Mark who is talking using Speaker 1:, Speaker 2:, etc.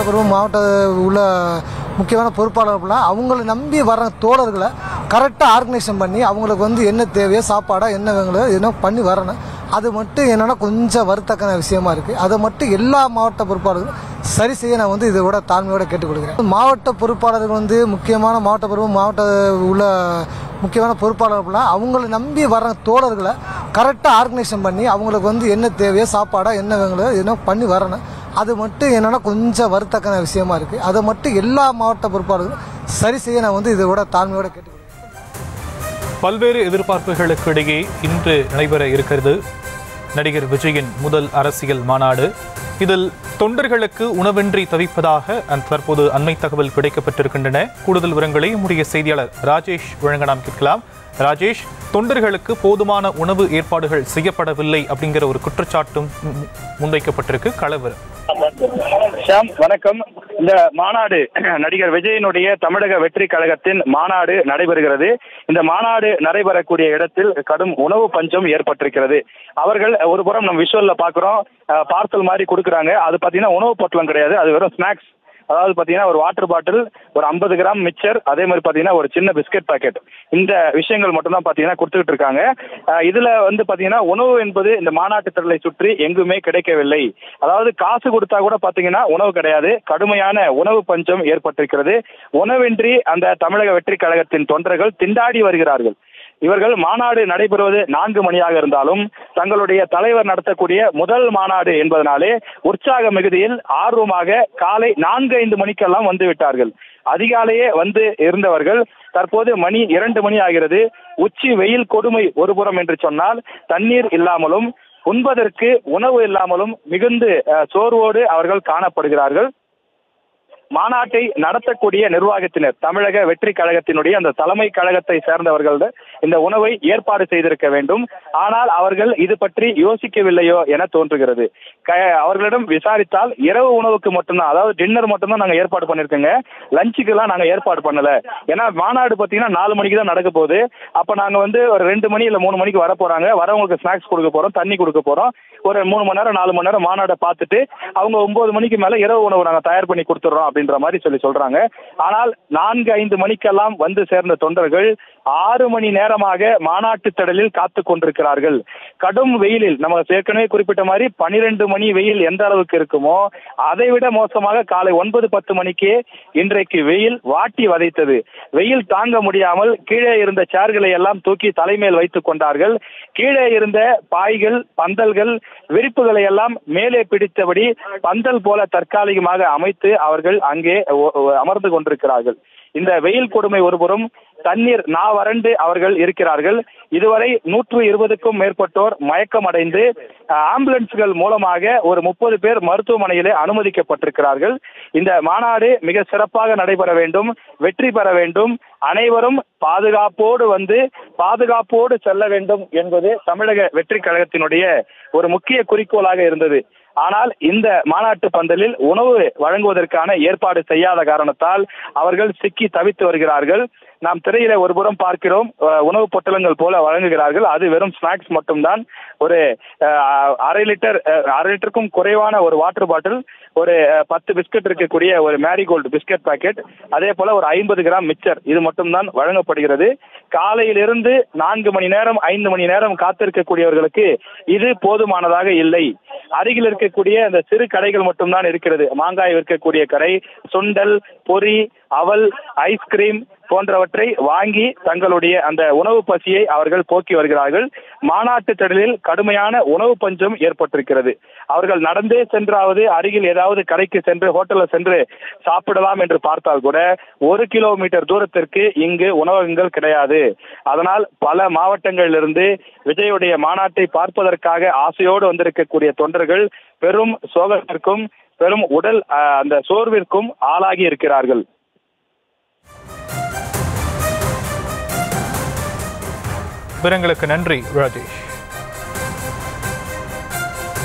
Speaker 1: பருவம் மாவட்ட உள்ள முக்கியமான பொறுப்பாளர்கள்லாம் அவங்கள நம்பி வர தோழர்களை கரெக்டாக ஆர்கனைசேஷன் பண்ணி அவங்களுக்கு வந்து என்ன தேவையோ சாப்பாடா என்ன வேங்களோ என்ன பண்ணி வரணும் அது மட்டும் என்னன்னா கொஞ்சம் வருத்தக்கான விஷயமா இருக்கு அதை மட்டும் எல்லா மாவட்ட பொறுப்பாளர்களும் சரி செய்ய நான் வந்து இதோட தாழ்மையோட கேட்டுக்கொள்கிறேன் மாவட்ட பொறுப்பாளர்கள் வந்து முக்கியமான மாவட்ட பொறுப்பு மாவட்ட உள்ள முக்கியமான பொறுப்பாளர்கள்லாம் அவங்கள நம்பி வர தோழர்களை கரெக்டாக ஆர்கனைசேஷன் பண்ணி அவங்களுக்கு வந்து என்ன தேவையோ சாப்பாடா என்ன வேங்களோ என்ன பண்ணி வரணும் அது மட்டும் என்னன்னா கொஞ்சம் வருத்தக்கான விஷயமா இருக்கு அதை மட்டும் எல்லா மாவட்ட பொறுப்பாளர்களும் சரி செய்ய நான் வந்து இதோட தாழ்மையோட கேட்டுக்கொள்கிறேன்
Speaker 2: பல்வேறு எதிர்பார்ப்புகளுக்கு இடையே இன்று நடைபெற இருக்கிறது நடிகர் விஜயின் முதல் அரசியல் மாநாடு இதில் தொண்டர்களுக்கு உணவின்றி தவிப்பதாக அந்த தற்போது அண்மை தகவல் கிடைக்கப்பட்டிருக்கின்றன கூடுதல் விவரங்களை நம்முடைய செய்தியாளர் ராஜேஷ் வழங்க நாம் கேட்கலாம் ராஜேஷ் தொண்டர்களுக்கு போதுமான உணவு ஏற்பாடுகள் செய்யப்படவில்லை அப்படிங்கிற ஒரு குற்றச்சாட்டும் மு- முன்வைக்கப்பட்டிருக்கு களவிரம்
Speaker 3: ஷாம் வணக்கம் இந்த மாநாடு நடிகர் விஜயனுடைய தமிழக வெற்றி கழகத்தின் மாநாடு நடைபெறுகிறது இந்த மாநாடு நடைபெறக்கூடிய இடத்தில் கடும் உணவு பஞ்சம் ஏற்பட்டிருக்கிறது அவர்கள் ஒரு புறம் நம்ம விஷுவல்ல பாக்குறோம் பார்சல் மாதிரி கொடுக்குறாங்க அது பாத்தீங்கன்னா உணவு பொட்டலம் கிடையாது அது வெறும் ஸ்நாக்ஸ் அதாவது பாத்தீங்கன்னா ஒரு வாட்டர் பாட்டில் ஒரு ஐம்பது கிராம் மிக்சர் அதே மாதிரி பாத்தீங்கன்னா ஒரு சின்ன பிஸ்கட் பாக்கெட் இந்த விஷயங்கள் மட்டும் தான் பாத்தீங்கன்னா கொடுத்துக்கிட்டு இருக்காங்க அஹ் இதுல வந்து பாத்தீங்கன்னா உணவு என்பது இந்த மாநாட்டு திடலை சுற்றி எங்குமே கிடைக்கவில்லை அதாவது காசு கொடுத்தா கூட பாத்தீங்கன்னா உணவு கிடையாது கடுமையான உணவு பஞ்சம் ஏற்பட்டிருக்கிறது உணவின்றி அந்த தமிழக வெற்றி கழகத்தின் தொண்டர்கள் திண்டாடி வருகிறார்கள் இவர்கள் மாநாடு நடைபெறுவது நான்கு மணியாக இருந்தாலும் தங்களுடைய தலைவர் நடத்தக்கூடிய முதல் மாநாடு என்பதனாலே உற்சாக மிகுதியில் ஆர்வமாக காலை நான்கு ஐந்து மணிக்கெல்லாம் வந்து விட்டார்கள் அதிகாலையே வந்து இருந்தவர்கள் தற்போது மணி இரண்டு மணி ஆகிறது உச்சி வெயில் கொடுமை ஒருபுறம் என்று சொன்னால் தண்ணீர் இல்லாமலும் உண்பதற்கு உணவு இல்லாமலும் மிகுந்து அஹ், சோர்வோடு அவர்கள் காணப்படுகிறார்கள் மாநாட்டை நடத்தக்கூடிய நிர்வாகத்தினர் தமிழக வெற்றி கழகத்தினுடைய அந்த தலைமை கழகத்தை சேர்ந்தவர்கள் இந்த உணவை ஏற்பாடு செய்திருக்க வேண்டும் ஆனால் அவர்கள் இது பற்றி யோசிக்கவில்லையோ என தோன்றுகிறது க- அவர்களிடம் விசாரித்தால் இரவு உணவுக்கு மட்டும்தான் அதாவது டின்னர் மட்டும்தான் நாங்க ஏற்பாடு பண்ணிருக்கோங்க லஞ்சுக்கு எல்லாம் நாங்க ஏற்பாடு பண்ணல ஏன்னா மாநாடு பாத்தீங்கன்னா நாலு மணிக்கு தான் நடக்க போகுது அப்ப நாங்க வந்து ஒரு ரெண்டு மணி இல்ல மூணு மணிக்கு வர போறாங்க வரவங்களுக்கு ஸ்நாக்ஸ் கொடுக்க போறோம் தண்ணி கொடுக்க போறோம் ஒரு மூணு மணி நேரம் நாலு மணி நேரம் மாநாடை பார்த்துட்டு அவங்க ஒன்பது மணிக்கு மேல இரவு உணவு நாங்க தயார் பண்ணி கொடுத்துறோம் அப்படின்ற மாதிரி சொல்லி சொல்றாங்க ஆனால் நான்கு ஐந்து மணிக்கெல்லாம் வந்து சேர்ந்த தொண்டர்கள் ஆறு மணி நேரமாக மாநாட்டு திடலில் காத்து கொண்டிருக்கிறார்கள் கடும் வெயிலில் நம்ம ஏற்கனவே குறிப்பிட்ட மாதிரி பனிரெண்டு மணி வெயில் எந்த அளவுக்கு இருக்குமோ அதை விட மோசமாக காலை ஒன்பது பத்து மணிக்கே இன்றைக்கு வெயில் வாட்டி வதைத்தது வெயில் தாங்க முடியாமல் கீழே இருந்த சேர்களை எல்லாம் தூக்கி தலைமேல் வைத்துக் கொண்டார்கள் கீழே இருந்த பாய்கள் பந்தல்கள் விரிப்புகளை எல்லாம் மேலே பிடித்தபடி பந்தல் போல தற்காலிகமாக அமைத்து அவர்கள் அங்கே ஒ- ஒ- அமர்ந்து கொண்டிருக்கிறார்கள் இந்த வெயில் கொடுமை ஒருபுறம் தண்ணீர் நா வறண்டு அவர்கள் இருக்கிறார்கள் இதுவரை நூற்று இருபதுக்கும் மேற்பட்டோர் மயக்கம் அடைந்து அஹ், ஆம்புலன்ஸ்கள் மூலமாக ஒரு முப்பது பேர் மருத்துவமனையிலே அனுமதிக்கப்பட்டிருக்கிறார்கள் இந்த மாநாடு மிக சிறப்பாக நடைபெற வேண்டும் வெற்றி பெற வேண்டும் அனைவரும் பாதுகாப்போடு வந்து பாதுகாப்போடு செல்ல வேண்டும் என்பது தமிழக வெற்றி கழகத்தினுடைய ஒரு முக்கிய குறிக்கோளாக இருந்தது ஆனால் இந்த மாநாட்டு பந்தலில் உணவு வழங்குவதற்கான ஏற்பாடு செய்யாத காரணத்தால் அவர்கள் சிக்கி தவித்து வருகிறார்கள் நாம் திரையில ஒருபுறம் பார்க்கிறோம் அஹ், உணவு பொட்டலங்கள் போல வழங்குகிறார்கள் அது வெறும் ஸ்நாக்ஸ் மட்டும்தான் ஒரு அஹ், அரை லிட்டர் அஹ், அரை லிட்டருக்கும் குறைவான ஒரு வாட்டர் பாட்டில் ஒரு அஹ், பத்து பிஸ்கட் இருக்கக்கூடிய ஒரு மேரிகோல்டு பிஸ்கட் பாக்கெட் அதே போல ஒரு ஐம்பது கிராம் மிக்சர் இது மட்டும்தான் வழங்கப்படுகிறது காலையிலிருந்து நான்கு மணி நேரம் ஐந்து மணி நேரம் காத்திருக்கக்கூடியவர்களுக்கு இது போதுமானதாக இல்லை அருகில் இருக்கக்கூடிய அந்த சிறு கடைகள் மட்டும்தான் இருக்கிறது மாங்காய் விற்கக்கூடிய கடை சுண்டல் பொரி அவல் ஐஸ்கிரீம் போன்றவற்றை வாங்கி தங்களுடைய அந்த உணவு பசியை அவர்கள் போக்கி வருகிறார்கள் மாநாட்டு திடலில் கடுமையான உணவு பஞ்சம் ஏற்பட்டிருக்கிறது அவர்கள் நடந்தே சென்றாவது அருகில் ஏதாவது கடைக்கு சென்று ஹோட்டல்ல சென்று சாப்பிடலாம் என்று பார்த்தால் கூட ஒரு கிலோமீட்டர் தூரத்திற்கு இங்கு உணவகங்கள் கிடையாது அதனால் பல மாவட்டங்களிலிருந்து விஜயுடைய மாநாட்டை பார்ப்பதற்காக ஆசையோடு வந்திருக்கக்கூடிய தொண்டர்கள் பெரும் சோகத்திற்கும் பெரும் உடல் அஹ், அந்த சோர்விற்கும் ஆளாகி இருக்கிறார்கள்
Speaker 2: விவரங்களுக்கு நன்றி ராஜேஷ்